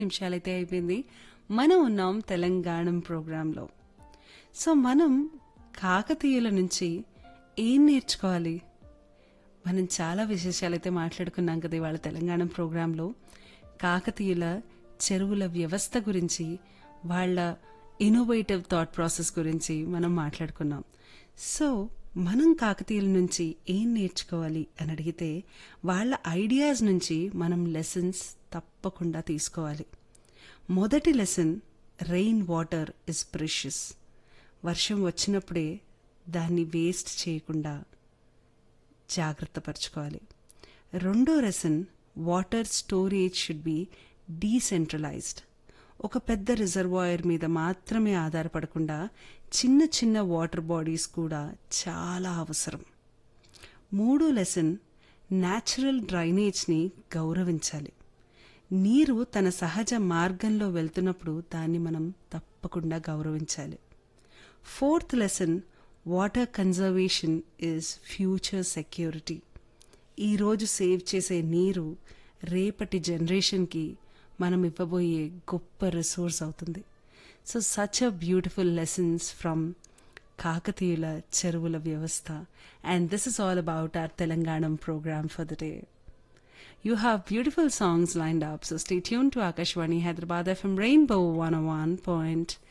నిమిషాలైతే అయిపోయింది మనం ఉన్నాం తెలంగాణ ప్రోగ్రాంలో సో మనం కాకతీయుల నుంచి ఏం నేర్చుకోవాలి మనం చాలా విశేషాలైతే మాట్లాడుకున్నాం కదా ఇవాళ తెలంగాణ ప్రోగ్రాంలో కాకతీయుల చెరువుల వ్యవస్థ గురించి వాళ్ళ ఇన్నోవేటివ్ థాట్ ప్రాసెస్ గురించి మనం మాట్లాడుకున్నాం సో మనం కాకతీయుల నుంచి ఏం నేర్చుకోవాలి అని అడిగితే వాళ్ళ ఐడియాస్ నుంచి మనం లెసన్స్ తప్పకుండా తీసుకోవాలి మొదటి lesson rain water is precious వర్షం వచ్చినప్పుడే దాన్ని వేస్ట్ చేయకుండా జాగ్రత్త పరచుకోవాలి రెండో lesson water storage should be decentralised ఒక పెద్ద రిజర్వాయర్ మీద మాత్రమే ఆధారపడకుండా చిన్న చిన్న వాటర్ బాడీస్ కూడా చాలా అవసరం మూడో లెసన్ న్యాచురల్ డ్రైనేజ్ని గౌరవించాలి నీరు తన సహజ మార్గంలో వెళ్తున్నప్పుడు దాన్ని మనం తప్పకుండా గౌరవించాలి fourth lesson water conservation is future security ఈరోజు సేవ్ చేసే నీరు రేపటి జనరేషన్కి మనం ఇవ్వబోయే గొప్ప రిసోర్స్ అవుతుంది so such a beautiful lessons from కాకతీయుల చెరువుల వ్యవస్థ and this is all about our Telangana programme for the day You have beautiful songs lined up, so stay tuned to Akashwani Hyderabad FM Rainbow 101.9